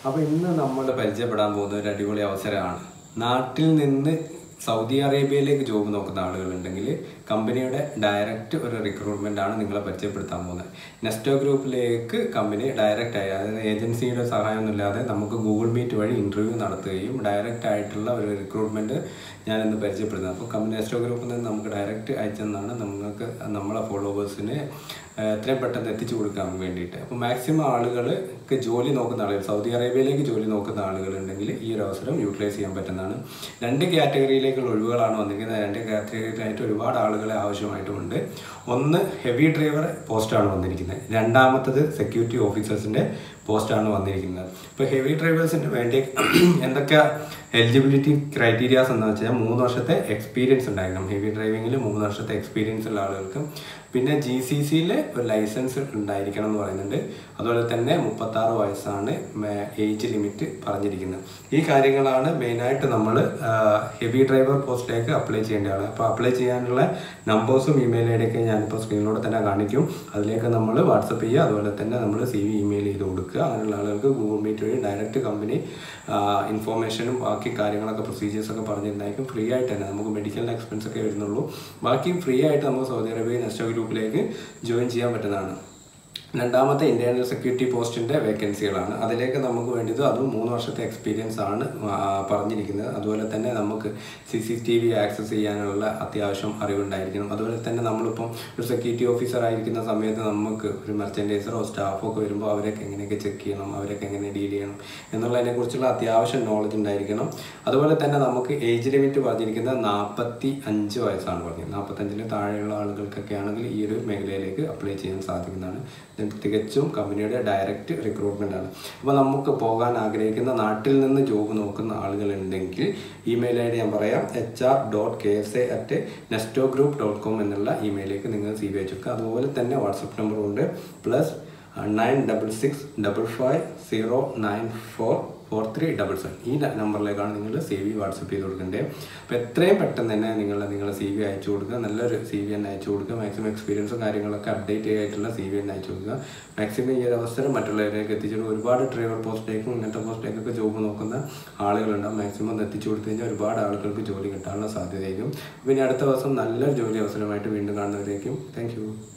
അപ്പോൾ ഇന്ന് നമ്മൾ പരിചയപ്പെടാൻ പോകുന്ന ഒരു അടിപൊളി അവസരമാണ് നാട്ടിൽ നിന്ന് സൗദി അറേബ്യയിലേക്ക് ജോബ് നോക്കുന്ന ആളുകളുണ്ടെങ്കിൽ കമ്പനിയുടെ ഡയറക്റ്റ് ഒരു റിക്രൂട്ട്മെന്റ് ആണ് നിങ്ങളെ പരിചയപ്പെടുത്താൻ പോകുന്നത് നെസ്റ്റോ ഗ്രൂപ്പിലേക്ക് കമ്പനി ഡയറക്റ്റ് ആയി അതായത് ഏജൻസിയുടെ സഹായമൊന്നുമില്ലാതെ നമുക്ക് ഗൂഗിൾ മീറ്റ് വഴി ഇന്റർവ്യൂ നടത്തുകയും ഡയറക്റ്റ് ആയിട്ടുള്ള ഒരു റിക്രൂട്ട്മെന്റ് ഞാൻ ഇന്ന് പരിചയപ്പെടുന്നത് അപ്പോൾ കമ്പനി നെസ്റ്റോ ഗ്രൂപ്പിൽ നിന്ന് നമുക്ക് ഡയറക്റ്റ് അയച്ചെന്നാണ് നമുക്ക് നമ്മളെ ഫോളോവേഴ്സിന് എത്രയും പെട്ടെന്ന് എത്തിച്ചു കൊടുക്കാൻ വേണ്ടിയിട്ട് അപ്പോൾ മാക്സിമം ആളുകൾക്ക് ജോലി നോക്കുന്ന ആളുകൾ സൗദി അറേബ്യയിലേക്ക് ജോലി നോക്കുന്ന ആളുകൾ ഉണ്ടെങ്കിൽ ഈ ഒരു അവസരം യൂട്ടിലൈസ് ചെയ്യാൻ പറ്റുന്നതാണ് രണ്ട് കാറ്റഗറിയിലേക്കുള്ള ഒഴിവുകളാണ് വന്നിരിക്കുന്നത് രണ്ട് കാറ്റഗറിയിലായിട്ട് ഒരുപാട് ആളുകളെ ആവശ്യമായിട്ടുമുണ്ട് ഒന്ന് ഹെവി ഡ്രൈവർ പോസ്റ്റാണ് വന്നിരിക്കുന്നത് രണ്ടാമത്തത് സെക്യൂരിറ്റി ഓഫീസേഴ്സിൻ്റെ പോസ്റ്റാണ് വന്നിരിക്കുന്നത് ഇപ്പോൾ ഹെവി ഡ്രൈവേഴ്സിന് വേണ്ടി എന്തൊക്കെ എലിജിബിലിറ്റി ക്രൈറ്റീരിയാസ് എന്ന് വെച്ചാൽ മൂന്ന് വർഷത്തെ എക്സ്പീരിയൻസ് ഉണ്ടായിരിക്കണം ഹെവി ഡ്രൈവിങ്ങിൽ മൂന്ന് വർഷത്തെ എക്സ്പീരിയൻസ് ഉള്ള ആളുകൾക്ക് പിന്നെ ജി സി സിയിൽ ഒരു ലൈസൻസ് ഉണ്ടായിരിക്കണം എന്ന് പറയുന്നുണ്ട് അതുപോലെ തന്നെ മുപ്പത്താറ് വയസ്സാണ് ഏജ് ലിമിറ്റ് പറഞ്ഞിരിക്കുന്നത് ഈ കാര്യങ്ങളാണ് മെയിനായിട്ട് നമ്മൾ ഹെവി ഡ്രൈവർ പോസ്റ്റിലേക്ക് അപ്ലൈ ചെയ്യേണ്ട ആൾ അപ്പോൾ അപ്ലൈ ചെയ്യാനുള്ള നമ്പേഴ്സും ഇമെയിൽ ഐ ഡിയൊക്കെ ഞാനിപ്പോൾ സ്ക്രീനിലൂടെ തന്നെ കാണിക്കും അതിലേക്ക് നമ്മൾ വാട്സപ്പ് ചെയ്യുക അതുപോലെ തന്നെ നമ്മൾ സി വി ഇമെയിൽ ചെയ്ത് കൊടുക്കുക അങ്ങനെയുള്ള ആളുകൾക്ക് ഗൂഗിൾ മീറ്റ് വഴി ഡയറക്റ്റ് കമ്പനി ഇൻഫോർമേഷനും ബാക്കി കാര്യങ്ങളൊക്കെ പ്രൊസീജിയേഴ്സ് ഒക്കെ പറഞ്ഞിട്ടുണ്ടായിരിക്കും ഫ്രീ ആയിട്ട് തന്നെ നമുക്ക് മെഡിക്കൽ എക്സ്പെൻസ് ഒക്കെ വരുന്നുള്ളൂ ബാക്കി ഫ്രീ ആയിട്ട് നമുക്ക് സൗദി അറേബ്യ നെസ്റ്റോ ഗ്രൂപ്പിലേക്ക് ജോയിൻ ചെയ്യാൻ പറ്റുന്നതാണ് രണ്ടാമത്തെ ഇന്റേണൽ സെക്യൂരിറ്റി പോസ്റ്റിന്റെ വേക്കൻസികളാണ് അതിലേക്ക് നമുക്ക് വേണ്ടത് അതും മൂന്ന് വർഷത്തെ എക്സ്പീരിയൻസ് ആണ് ആ, പറഞ്ഞിരിക്കുന്നത് അതുപോലെ തന്നെ നമുക്ക് C C T V access ചെയ്യാനുള്ള അത്യാവശ്യം അറിവുണ്ടായിരിക്കണം അതുപോലെ തന്നെ നമ്മളിപ്പം ഒരു സെക്യൂരിറ്റി ഓഫീസർ ആയിരിക്കുന്ന സമയത്ത് നമുക്ക് ഒരു മെർച്ചൻഡൈസറോ സ്റ്റാഫോ ഒക്കെ വരുമ്പോൾ അവരൊക്കെ എങ്ങനെയൊക്കെ ചെക്ക് ചെയ്യണം അവരൊക്കെ എങ്ങനെ ഡീൽ ചെയ്യണം എന്നുള്ളതിനെ കുറിച്ചുള്ള അത്യാവശ്യം നോളജ് ഉണ്ടായിരിക്കണം അതുപോലെ തന്നെ നമുക്ക് ഏജ് ലിമിറ്റ് പറഞ്ഞിരിക്കുന്നത് നാൽപ്പത്തി അഞ്ച് വയസ്സാണ് പറഞ്ഞത് നാൽപ്പത്തഞ്ചിന് താഴെയുള്ള ആളുകൾക്കൊക്കെ ആണെങ്കിൽ ഈ ഒരു മേഖലയിലേക്ക് അപ്ലൈ ചെയ്യാൻ സാധിക്കുന്നതാണ് ഇത് തികച്ചും കമ്പനിയുടെ ഡയറക്റ്റ് റിക്രൂട്ട്മെന്റ് ആണ് അപ്പോൾ നമുക്ക് പോകാൻ ആഗ്രഹിക്കുന്ന നാട്ടിൽ നിന്ന് ജോബ് നോക്കുന്ന ആളുകളുണ്ടെങ്കിൽ ഇമെയിൽ ഐ ഡി ഞാൻ പറയാം H R dot K S A at Nesto group dot com എന്നുള്ള ഇമെയിലേക്ക് നിങ്ങൾ സി വി അയച്ചു അതുപോലെ തന്നെ വാട്സപ്പ് നമ്പറുണ്ട് plus nine double six double five zero nine four four three double seven ഈ നമ്പറിലേക്കാണ് നിങ്ങൾ സി വി വാട്സപ്പ് ചെയ്ത് കൊടുക്കേണ്ടത് അപ്പോൾ എത്രയും പെട്ടെന്ന് തന്നെ നിങ്ങൾ നിങ്ങളുടെ സി വി അയച്ചു കൊടുക്കുക നല്ലൊരു സി വി തന്നെ അയച്ചു കൊടുക്കുക മാക്സിമം എക്സ്പീരിയൻസും കാര്യങ്ങളൊക്കെ അപ്ഡേറ്റ് ആയിട്ടുള്ള സി വി തന്നെ അയച്ചു കൊടുക്കുക മാക്സിമം ഈ ഒരു അവസരം മറ്റുള്ളവരിലേക്ക് എത്തിച്ചിട്ട് ഒരുപാട് ഡ്രൈവർ പോസ്റ്റിലേക്കും ഇങ്ങനത്തെ പോസ്റ്റിലേക്കൊക്കെ ജോബ് നോക്കുന്ന ആളുകളുണ്ടാവും മാക്സിമം ഒന്ന് എത്തിച്ചു കൊടുത്തു കഴിഞ്ഞാൽ ഒരുപാട് ആളുകൾക്ക് ജോലി കിട്ടാനുള്ള സാധ്യതയായിരിക്കും പിന്നെ അടുത്ത ദിവസം നല്ലൊരു ജോലി അവസരമായിട്ട് വീണ്ടും കാണുന്നവരേക്കും താങ്ക്